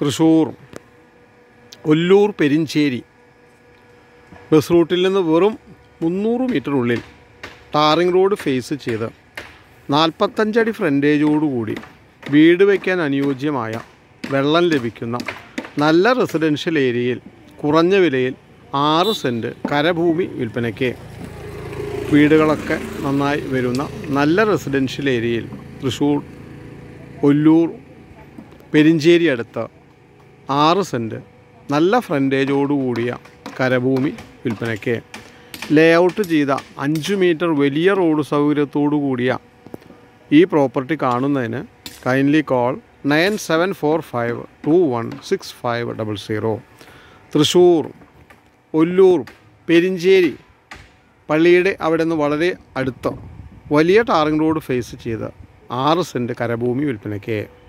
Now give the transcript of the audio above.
Thrissur Ollur Perincheri bus റൂട്ടിൽ നിന്ന് വെറും മുന്നൂറ് മീറ്ററുള്ളിൽ ടാറിംഗ് റോഡ് ഫേസ് ചെയ്ത് നാൽപ്പത്തഞ്ചടി ഫ്രണ്ടേജോടുകൂടി വീട് വയ്ക്കാൻ അനുയോജ്യമായ വെള്ളം ലഭിക്കുന്ന നല്ല റെസിഡൻഷ്യൽ ഏരിയയിൽ കുറഞ്ഞ വിലയിൽ ആറ് സെൻറ്റ് കരഭൂമി വിൽപ്പനയ്ക്ക് വീടുകളൊക്കെ നന്നായി വരുന്ന നല്ല റെസിഡൻഷ്യൽ ഏരിയയിൽ തൃശ്ശൂർ ഒല്ലൂർ പെരിഞ്ചേരി അടുത്ത് ആറ് സെൻറ്റ് നല്ല ഫ്രണ്ടേജോട് കൂടിയ കരഭൂമി വിൽപ്പനയ്ക്ക് ലേ ഔട്ട് ചെയ്ത അഞ്ച് മീറ്റർ വലിയ റോഡ് സൗകര്യത്തോടു കൂടിയ ഈ പ്രോപ്പർട്ടി കാണുന്നതിന് kindly call nine seven four five two one six five double zero Thrissur Ollur Perinchery പള്ളിയുടെ അവിടെ നിന്ന് വളരെ അടുത്ത് വലിയ ടാറിംഗ് റോഡ് ഫേസ് ചെയ്ത് ആറ് സെൻറ്റ് കരഭൂമി വിൽപ്പനയ്ക്ക്